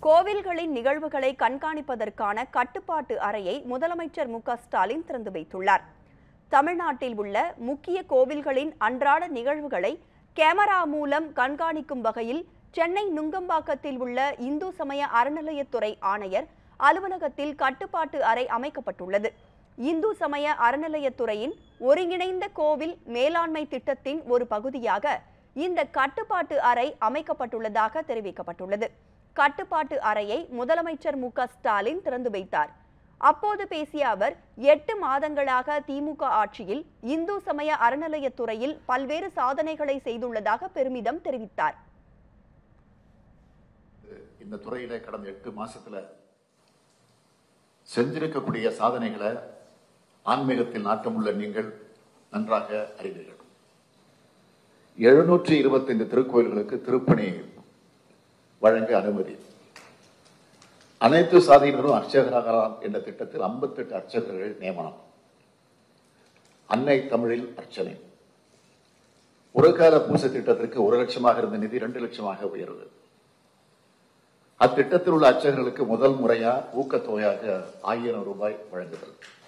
கோவில்களின் நிகழ்வுகளை கண்காணிப்பதற்கான கட்டுப்பாட்டு அறையை முதலமைச்சர் மு க ஸ்டாலின் திறந்து வைத்துள்ளார் தமிழ்நாட்டில் உள்ள முக்கிய கோவில்களின் அன்றாட நிகழ்வுகளை கேமரா மூலம் கண்காணிக்கும் வகையில் சென்னை நுங்கம்பாக்கத்தில் உள்ள இந்து சமய அறநிலையத்துறை ஆணையர் அலுவலகத்தில் கட்டுப்பாட்டு அறை அமைக்கப்பட்டுள்ளது இந்து சமய அறநிலையத்துறையின் ஒருங்கிணைந்த கோவில் மேலாண்மை திட்டத்தின் ஒரு பகுதியாக இந்த கட்டுப்பாட்டு அறை அமைக்கப்பட்டுள்ளதாக தெரிவிக்கப்பட்டுள்ளது கட்டுப்பாட்டு அறையை முதலமைச்சர் மு க ஸ்டாலின் திறந்து வைத்தார் அப்போது பேசிய அவர் எட்டு மாதங்களாக திமுக ஆட்சியில் இந்து சமய அறநிலையத்துறையில் பல்வேறு சாதனைகளை செய்துள்ளதாக பெருமிதம் தெரிவித்தார் இந்த துறையில கடந்த எட்டு மாசத்துல செஞ்சிருக்கக்கூடிய சாதனைகளை ஆன்மீகத்தில் நாட்டமுள்ள நீங்கள் நன்றாக அறிவீர்கள் எழுநூற்றி இருபத்தைந்து திருக்கோயில்களுக்கு திருப்பணி வழங்க அனுமதி அனைத்து சாதியினரும் அர்ச்சகராகலாம் என்ற திட்டத்தில் 58 அர்ச்சகர்கள் நியமனம் அன்னை தமிழில் அர்ச்சனை ஒரு கால பூசை திட்டத்திற்கு ஒரு லட்சமாக இருந்த நிதி இரண்டு லட்சமாக உயர்வு அத்திட்டத்தில் உள்ள அர்ச்சகர்களுக்கு முதல் முறையா ஊக்கத்தொகையாக ஆயிரம் ரூபாய் வழங்குதல்